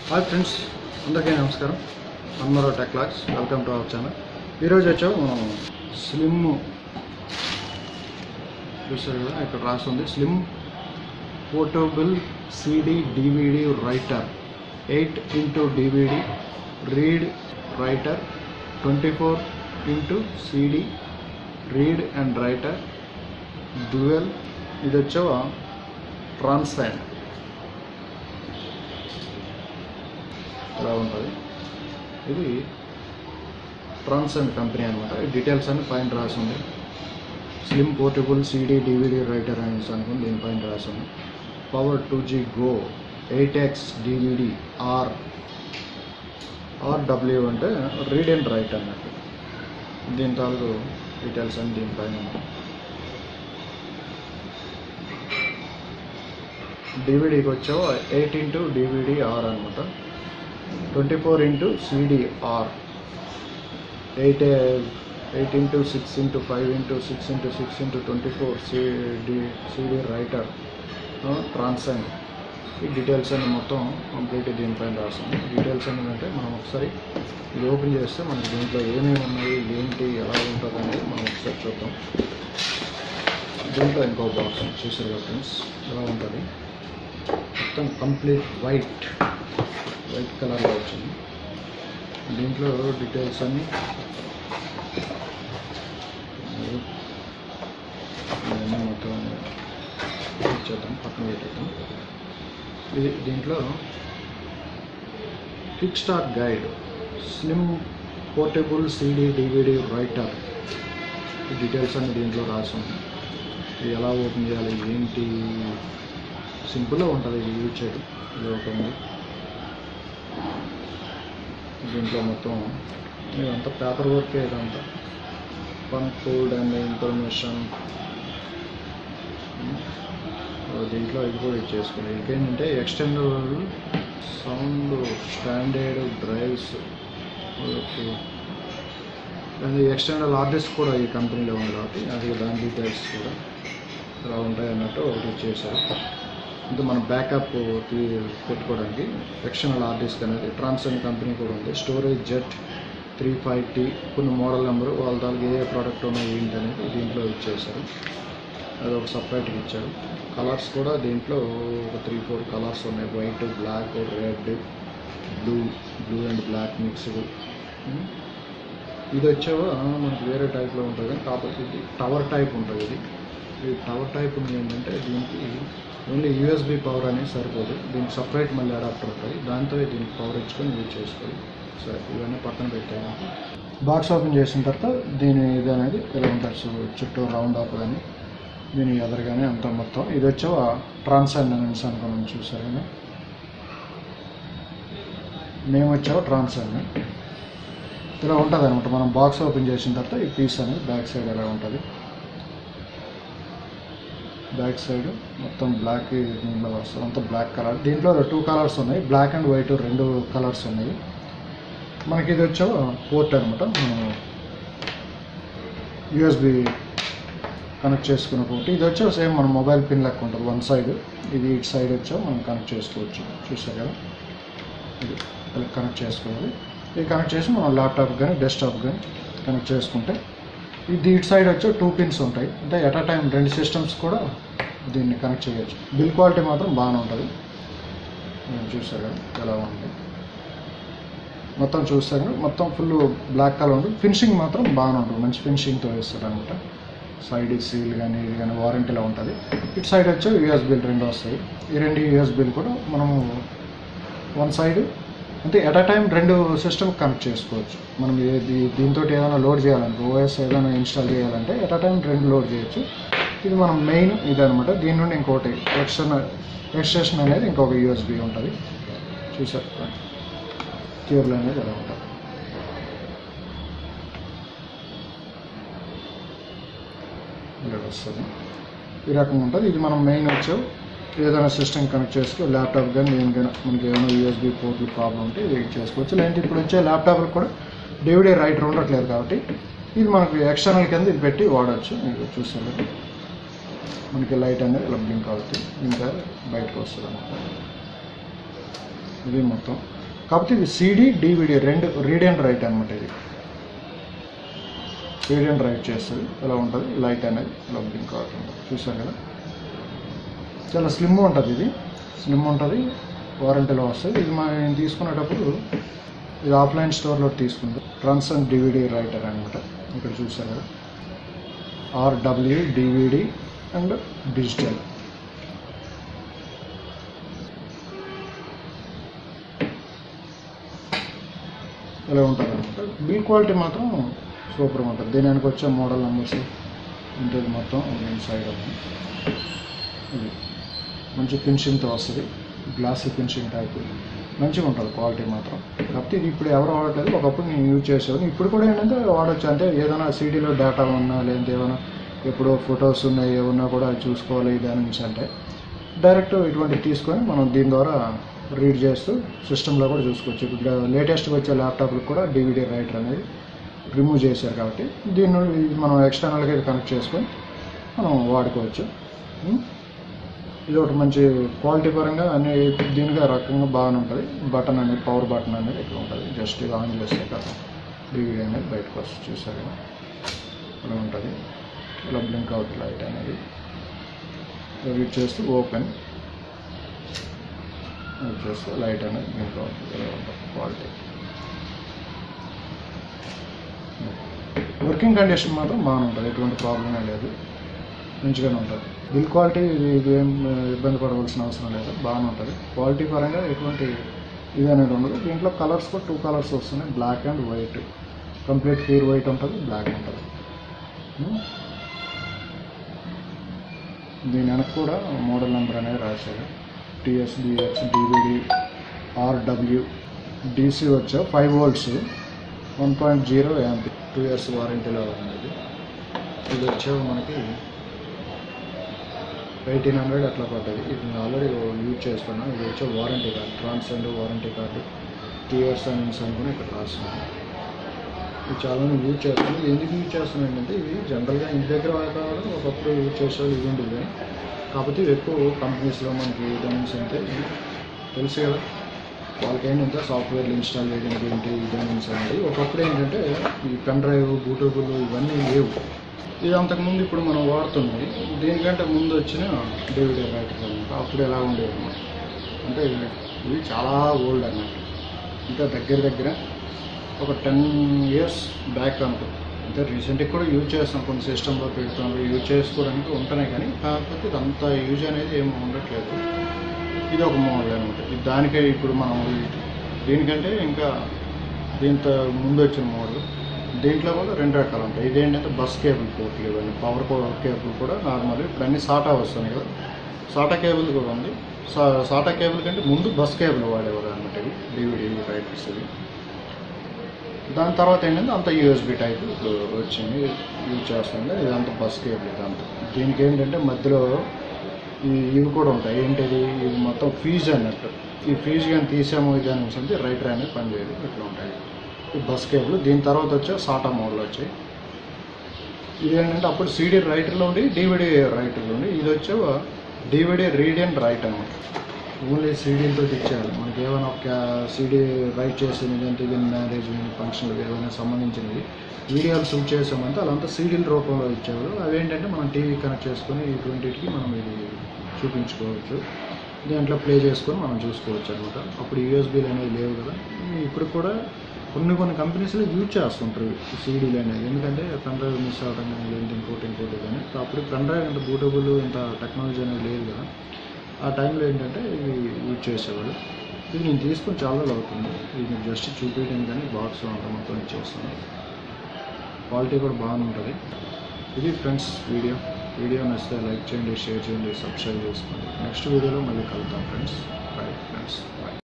Hi friends అందరికీ నమస్కారం అన్మరో టెక్లాక్స్ వెల్కమ్ టు అవర్ ఛానల్ ఈరోజు వచ్చాము మనం స్లిమ్ చూస్తారు కదా ఇక్కడ రాస్తుంది slim portable CD DVD writer eight into DVD read writer twenty four into CD read and writer dual ఇది వచ్చావా ట్రాన్సాండ్ ఇలా ఉంటుంది ఇది ట్రాన్సెండ్ కంపెనీ అనమాట ఈ డీటెయిల్స్ అన్ని పైన రాసింది slim portable CD DVD writer అనేసి అనుకుని దీనిపైన రాసింది power two G go eight X DVD R RW అంటే రీడ్ అండ్ రైట్ అన్నట్టు దీని తాలూకు డీటెయిల్స్ అన్ని దీనిపైన ఉన్నాయి డివిడీకి వచ్చావు ఎయిట్ ఇంటూ డివిడి ఆర్ అనమాట twenty four into CD R eight eight into six into five into six into six into twenty four CD CD writer Transcend ఈ డీటెయిల్స్ అన్ని మొత్తం కంప్లీట్ దీనిపైన రాసాము డీటెయిల్స్ అన్ని అంటే మనం ఒకసారి ఇది ఓపెన్ చేస్తే మనకి దీంట్లో ఏమేమి ఉన్నాయి ఏంటి ఎలా ఉంటుంది అనేది మనం ఒకసారి చూద్దాం దీంట్లో ఇంకో బాక్స్ చూసారు కదా ఫ్రెండ్స్ ఎలా ఉంటుంది మొత్తం కంప్లీట్ వైట్ వైట్ కలర్లో వచ్చింది దీంట్లో డీటెయిల్స్ అన్నీ ఇవన్నీ మొత్తం ఇచ్చేద్దాం పక్కన పెట్టేద్దాం ఇది దీంట్లో kick start guide slim portable CD DVD writer ఈ డీటెయిల్స్ అన్ని దీంట్లో రాసాం ఇది ఎలా ఓపెన్ చేయాలి ఏంటి సింపుల్గా ఉంటుంది ఇది యూజ్ చేయడం ఇది ఒక ఉంది దీంట్లో మొత్తం ఇదంతా పేపర్ వర్కే ఇదంతా వన్ కోడ్ అండ్ ఇన్ఫర్మేషన్ దీంట్లో ఇది కూడా ఇచ్చేసుకుని ఇంకేంటంటే extendable sound standard drives and extendable artist కూడా ఈ కంపెనీలో ఉంది కాబట్టి అది దాని డీటెయిల్స్ కూడా ఇలా ఉంటాయి అన్నట్టు ఒకటి ఇచ్చేసారు అంటే మనం బ్యాకప్ పెట్టుకోవడానికి ఎక్స్టర్నల్ ఆర్డిస్క్ అనేది ట్రాన్సెండ్ కంపెనీ కూడా ఉంది storage jet three five T కొన్ని మోడల్ నెంబరు వాళ్ళ దానికి ఏ ఏ ప్రోడక్ట్ ఉన్నాయి ఏంటి అనేది దీంట్లో ఇచ్చేసారు అది ఒక సపరేట్గా ఇచ్చారు కలర్స్ కూడా దీంట్లో ఒక త్రీ ఫోర్ కలర్స్ ఉన్నాయి white black red blue blue and black mixed ఇది వచ్చేవా మనకి వేరే టైప్లో ఉంటుంది కాకపోతే ఇది టవర్ టైప్ ఉంటుంది ఇది ఈ టవర్ టైప్ ఉంది ఏంటంటే దీనికి ఓన్లీ యూఎస్బి పవర్ అనేది సరిపోదు దీనికి సపరేట్ మళ్ళీ అడాప్టర్ ఉంటుంది దాంతో దీనికి పవర్ ఇచ్చుకొని యూజ్ చేసుకోవాలి సరే ఇవన్నీ పక్కన పెట్టాను బాక్స్ ఓపెన్ చేసిన తర్వాత దీని ఇది అనేది ఇలా ఉంటుంది సో చుట్టూ రౌండ్ ఆఫ్ కానీ దీని ఎదరు కానీ అంతా మొత్తం ఇది వచ్చే ట్రాన్సాండెన్స్ అనుకున్నాం చూసారు కానీ మేము వచ్చావు ట్రాన్సాండ్ ఇలా ఉంటుంది అనమాట మనం బాక్స్ ఓపెన్ చేసిన తర్వాత ఈ పీస్ అనేది బ్యాక్ సైడ్ ఎలా ఉంటుంది బ్యాక్ సైడ్ మొత్తం బ్లాక్ దీంట్లో వస్తుంది అంతా బ్లాక్ కలర్ దీంట్లో టూ కలర్స్ ఉన్నాయి బ్లాక్ అండ్ వైట్ రెండు కలర్స్ ఉన్నాయి మనకి ఇది వచ్చా పోర్ట్ అనమాట యూఎస్బి కనెక్ట్ చేసుకున్న పోర్ట్ ఇది వచ్చా సేమ్ మన మొబైల్ పిన్ లెక్క ఉంటుంది వన్ సైడ్ ఇది ఇటు సైడ్ వచ్చా మనం కనెక్ట్ చేసుకోవచ్చు చూసారు కదా ఇది ఇలా కనెక్ట్ చేసుకోవాలి ఇది కనెక్ట్ చేసి మనం ల్యాప్టాప్ కానీ డెస్క్టాప్ కానీ కనెక్ట్ చేసుకుంటే ఇది ఇటు సైడ్ వచ్చి టూ పిన్స్ ఉంటాయి అంటే ఎట్ అ టైం రెండు సిస్టమ్స్ కూడా దీన్ని కనెక్ట్ చేయొచ్చు బిల్ క్వాలిటీ మాత్రం బాగానే ఉంటుంది చూసారు కదా ఎలా ఉంది మొత్తం చూస్తారు మొత్తం ఫుల్ బ్లాక్ కలర్ ఉంటుంది ఫినిషింగ్ మాత్రం బాగానే ఉంటుంది మంచి ఫినిషింగ్తో వేస్తారు అనమాట సైడ్ సీల్ కానీ ఇది కానీ వారంటీలో ఉంటుంది ఇటు సైడ్ వచ్చి యూఎస్బీలు రెండు వస్తాయి ఈ రెండు యూఎస్బీలు కూడా మనము వన్ సైడ్ అంటే ఎట్ అ టైం రెండు సిస్టమ్ కనెక్ట్ చేసుకోవచ్చు మనం ఏది దీంతో ఏదైనా లోడ్ చేయాలంటే ఓఎస్ ఏదైనా ఇన్స్టాల్ చేయాలంటే ఎట్ అ టైం రెండు లోడ్ చేయొచ్చు ఇది మనం మెయిన్ ఇదనమాట దీని నుండి ఇంకోటి ఎక్స్టర్నల్ ఎక్స్టేషన్ అనేది ఇంకొక యూఎస్బి ఉంటుంది చూసారు కేబుల్ అనేది ఎలా ఉంటుంది ఇలా వస్తుంది ఈ రకంగా ఉంటుంది ఇది మనం మెయిన్ వచ్చావు ఏదైనా సిస్టమ్ కనెక్ట్ చేసుకో ల్యాప్టాప్ కానీ దేనికైనా మనకి ఏమైనా యూఎస్బీ పోర్ట్లు ప్రాబ్లం ఉంటే ఇది చేసుకోవచ్చు లేదంటే ఇప్పుడు వచ్చే ల్యాప్టాప్లకు కూడా డివిడీ రైటర్ ఉండట్లేదు కాబట్టి ఇది మనకి ఎక్స్టర్నల్ కింద ఇది పెట్టి వాడచ్చు మీకు చూసారు మనకి లైట్ అనేది ఇలా బ్లింక్ అవుతుంది ఇంకా బయటకు వస్తుంది అన్నమాట ఇది మొత్తం కాకపోతే ఇది సిడి డివిడి రెండు రీడ్ అండ్ రైట్ అనమాట ఇది రీడ్ అండ్ రైట్ చేస్తుంది ఇలా ఉంటుంది లైట్ అనేది ఇలా బ్లింక్ అవుతుంది చూసారు కదా చాలా స్లిమ్ ఉంటుంది ఇది స్లిమ్ ఉంటుంది వారంటీలో వస్తుంది ఇది మనం తీసుకునేటప్పుడు ఇది ఆఫ్లైన్ స్టోర్లో తీసుకుంది ట్రాన్స్ అండ్ డివిడి రైటర్ అనమాట ఇక్కడ చూసారు కదా ఆర్డబ్ల్యూ డివిడి అండ్ డిజిటల్ ఇలా ఉంటుంది అనమాట బిల్ క్వాలిటీ మాత్రం సూపర్గా ఉంటుంది దీని వెనక వచ్చే మోడల్ నెంబర్స్ ఉంటుంది మొత్తం నేను సైడ్ ఉంది ఇది మంచి ఫినిషింగ్తో వస్తుంది గ్లాసీ ఫినిషింగ్ టైప్ మంచిగా ఉంటుంది క్వాలిటీ మాత్రం కాకపోతే ఇది ఇప్పుడు ఎవరు వాడట్లేదు ఒకప్పుడు నేను యూజ్ చేసేవాడిని ఇప్పుడు కూడా ఏంటంటే వాడచ్చు అంటే ఏదైనా సీడీలో డేటా ఉన్నా లేదంటే ఏమైనా ఎప్పుడో ఫొటోస్ ఉన్నాయి ఏమన్నా కూడా అది చూసుకోవాలి దాని నుంచి అంటే డైరెక్ట్ ఇటువంటి తీసుకొని మనం దీని ద్వారా రీడ్ చేస్తూ సిస్టంలో కూడా చూసుకోవచ్చు ఇప్పుడు లేటెస్ట్గా వచ్చే ల్యాప్టాప్లకు కూడా డివిడి రైటర్ అనేది రిమూవ్ చేశారు కాబట్టి దీన్ని ఇది మనం ఎక్స్టర్నల్గా కనెక్ట్ చేసుకొని మనం వాడుకోవచ్చు ఉం? ఇది ఒకటి మంచి క్వాలిటీ పరంగా అన్ని దీనిగా రకంగా బాగానే ఉంటుంది బటన్ అనేది పవర్ బటన్ అనేది ఇక్కడ ఉంటుంది జస్ట్ ఇది ఆన్ చేస్తే కదా డివిడి అనేది బయటకు వస్తుంది చూసారు కదా ఇలా ఉంటుంది ఇలా బ్లింక్ అవుట్ లైట్ అనేది రీడ్ చేస్తూ ఓపెన్ రీడ్ చేస్తే లైట్ అనేది బ్లింక్ అవుతుంది ఇలా ఉంటుంది క్వాలిటీ వర్కింగ్ కండిషన్ మాత్రం బాగానే ఉంటుంది ఎటువంటి ప్రాబ్లమే లేదు మంచిగానే ఉంటుంది బిల్ క్వాలిటీ ఇది ఇది ఏం ఇబ్బంది పడవలసిన అవసరం లేదు బాగానే ఉంటుంది క్వాలిటీ పరంగా ఎటువంటి ఇది అనేది ఉండదు దీంట్లో కలర్స్ కూడా టూ కలర్స్ వస్తున్నాయి black and white complete pure white ఉంటుంది బ్లాక్ ఉంటుంది ఉం? దీని వెనక కూడా మోడల్ నెంబర్ అనేది రాశారు టిఎస్బిఎక్స్ డివిడి ఆర్డబ్ల్యూ డీసీ వచ్చా five volts one point zero amp two years వారంటీలో ఉంది ఇది వచ్చే మనకి ఎయిటీన్ హండ్రెడ్ అట్లా పడ్డది ఇది నేను ఆల్రెడీ యూజ్ చేస్తున్నాను ఇది వచ్చే warranty card trans and warranty card two years అని అనుకుని ఇక్కడ రాస్తున్నాను ఇది చాలా మంది యూజ్ చేస్తాను ఇది ఎందుకు యూజ్ చేస్తున్నాను అంటే ఇది జనరల్గా ఇంటి దగ్గర వాడకాలు ఒకప్పుడు యూజ్ చేసేవాళ్ళు ఇది ఉండేది కానీ కాకపోతే ఇవి ఎక్కువ కంపెనీస్లో మనకి డొమైన్స్ అంటే ఇది తెలుసు కదా వాళ్ళకి ఏంటంటే సాఫ్ట్వేర్లు ఇన్స్టాల్ చేయడానికి ఏంటి డొమైన్స్ అనేది ఒకప్పుడు ఏంటంటే ఈ పెన్ డ్రైవ్ బ్లూటూత్లు ఇవన్నీ లేవు ఇది అంతకుముందు ఇప్పుడు మనం వాడుతుంది దీనికంటే ముందు వచ్చిన డేవిడ్ రైటర్ అనమాట అప్పుడు ఎలా ఉండేది అనమాట అంటే ఇవి చాలా ఓల్డ్ అన్నమాట అంటే దగ్గర దగ్గర ఒక టెన్ ఇయర్స్ బ్యాక్ అనుకో అంటే రీసెంట్గా కూడా యూజ్ చేస్తాం కొన్ని సిస్టంలో పెడతాం యూజ్ చేసుకోవడానికి ఉంటున్నాయి కానీ కాకపోతే ఇది అంత యూజ్ అనేది ఏమి ఉండట్లేదు ఇది ఒక మోడల్ అనమాట ఇది దానికే ఇప్పుడు మనం ఈ- దీనికంటే ఇంకా దీంతో ముందు వచ్చిన మోడల్ దీంట్లో కూడా రెండు రకాలు ఉంటాయి ఇదేంటంటే బస్ కేబుల్ పోర్ట్లు ఇవన్నీ పవర్ కేబుల్ కూడా నార్మల్ ఇప్పుడు అన్ని సాటా వస్తున్నాయి కదా సాటా కేబుల్ కూడా ఉంది సా సాటా కేబుల్ కంటే ముందు బస్ కేబుల్ వాడేవారు అనమాట ఇవి డివిడి రైటర్స్ ఇవి దాని తర్వాత ఏంటంటే అంత యూఎస్బి టైప్ ఇప్పుడు వచ్చింది యూజ్ చేస్తుంది ఇదంతా బస్ కేబుల్ ఇదంతా దీనికి ఏంటంటే మధ్యలో ఈ ఇవి కూడా ఉంటాయి ఏంటిది ఇది మొత్తం ఫీజు అన్నట్టు ఈ ఫీజు కానీ తీసాము ఇది అని అంటే రైటర్ అనేది పనిచేయదు ఇట్లా ఉంటాయి ఈ బస్ కేబుల్ దీని తర్వాత వచ్చే సాటా మోడల్ వచ్చాయి ఇది ఏంటంటే అప్పుడు సీడీ రైటర్లో ఉండి డివిడి రైటర్లో ఉండి ఇది వచ్చే డివిడి రీడ్ అండ్ రైట్ అనమాట ఓన్లీ సీడీలతో ఇచ్చారు మనకి ఏమైనా ఒక సీడీ రైట్ చేసింది లేదంటే ఈవెన్ మ్యారేజ్ ఫంక్షన్లు ఏమైనా సంబంధించినవి వీడియోలు షూట్ చేసామంటే అదంతా సీడీల రూపంలో ఇచ్చేవారు అవి ఏంటంటే మనం టీవీ కనెక్ట్ చేసుకొని ఇటువంటికి మనం ఇది చూపించుకోవచ్చు దాంట్లో ప్లే చేసుకొని మనం చూసుకోవచ్చు అనమాట అప్పుడు యూఎస్బీలు అనేవి లేవు కదా ఇప్పుడు కూడా కొన్ని కొన్ని కంపెనీస్లో యూజ్ చేస్తుంటారు సీడీలు అనేది ఎందుకంటే పెన్ డ్రైవ్ మిస్ అవ్వడం కానీ లేదంటే ఇంకోటి ఇంకోటి కానీ అప్పుడు పెన్ డ్రైవ్ ఇంత బూటబుల్ ఇంత టెక్నాలజీ అనేది లేదు కదా ఆ టైంలో ఏంటంటే ఇవి యూజ్ చేసేవాళ్ళు ఇది నేను తీసుకొని చాలా రోజులు అవుతుంది ఇది మీకు జస్ట్ చూపించడం కానీ బాక్స్ అంతా మొత్తం ఇచ్చేస్తాను క్వాలిటీ కూడా బాగానే ఉంటుంది ఇది ఫ్రెండ్స్ వీడియో వీడియో నచ్చితే లైక్ చేయండి షేర్ చేయండి సబ్స్క్రైబ్ చేసుకోండి నెక్స్ట్ వీడియోలో మళ్ళీ కలుద్దాం ఫ్రెండ్స్ బై ఫ్రెండ్స్